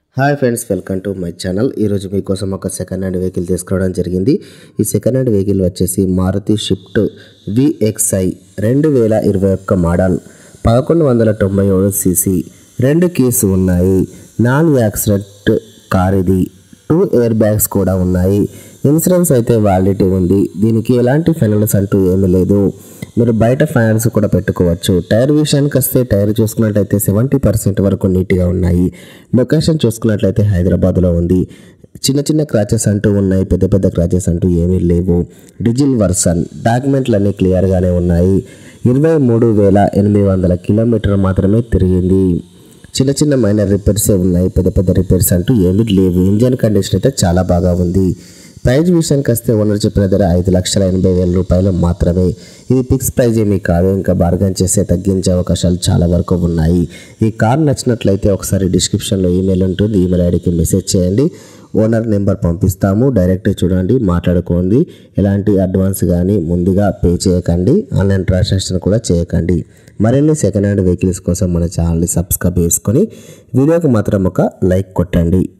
hi friends welcome to my channel ఈరోజు మీకోసం ఒక సెకండ్ హ్యాండ్ వెహికల్ తీసుకురావడం జరిగింది ఈ సెకండ్ హ్యాండ్ వెహికల్ వచ్చేసి మారుతి షిఫ్ట్ విఎక్స్ఐ రెండు వేల ఇరవై ఒక్క మోడల్ పదకొండు వందల తొంభై ఏడు సీసీ రెండు కీస్ ఉన్నాయి నాన్ యాక్సిడెంట్ కార్ ఇది టూ ఎయిర్ బ్యాగ్స్ కూడా ఉన్నాయి ఇన్సూరెన్స్ అయితే వ్యాలిడిటీ ఉంది దీనికి ఎలాంటి ఫైనాన్స్ అంటూ ఏమీ లేదు మీరు బయట ఫైనాన్స్ కూడా పెట్టుకోవచ్చు టైర్ విషయానికి వస్తే టైర్ చూసుకున్నట్లయితే సెవెంటీ పర్సెంట్ వరకు నీట్గా ఉన్నాయి లొకేషన్ చూసుకున్నట్లయితే హైదరాబాద్లో ఉంది చిన్న చిన్న క్రాచెస్ అంటూ ఉన్నాయి పెద్ద పెద్ద క్రాచెస్ అంటూ ఏమీ లేవు డిజిల్ వర్సన్ డాక్యుమెంట్లు అన్నీ క్లియర్గానే ఉన్నాయి ఇరవై మూడు వేల ఎనిమిది వందల కిలోమీటర్ మాత్రమే తిరిగింది చిన్న చిన్న మైనర్ రిపేర్సే ఉన్నాయి పెద్ద పెద్ద రిపేర్స్ అంటూ ఏమీ లేవు ఇంజన్ కండిషన్ అయితే చాలా బాగా ఉంది ప్రైజ్ విషయానికి వస్తే ఓనర్ చెప్పిన ధర ఐదు లక్షల ఎనభై వేల రూపాయలు మాత్రమే ఇది ఫిక్స్ ప్రైజ్ ఏమీ కాదు ఇంకా బార్గెన్ చేసే తగ్గించే అవకాశాలు చాలా వరకు ఉన్నాయి ఈ కార్ నచ్చినట్లయితే ఒకసారి డిస్క్రిప్షన్లో ఈమెయిల్ ఉంటుంది ఈమెయిల్ ఐడికి మెసేజ్ చేయండి ఓనర్ నెంబర్ పంపిస్తాము డైరెక్ట్ చూడండి మాట్లాడుకోండి ఎలాంటి అడ్వాన్స్ కానీ ముందుగా పే చేయకండి ఆన్లైన్ ట్రాన్సాక్షన్ కూడా చేయకండి మరిన్ని సెకండ్ హ్యాండ్ వెహికల్స్ కోసం మన ఛానల్ని సబ్స్క్రైబ్ చేసుకొని వీడియోకి మాత్రం ఒక లైక్ కొట్టండి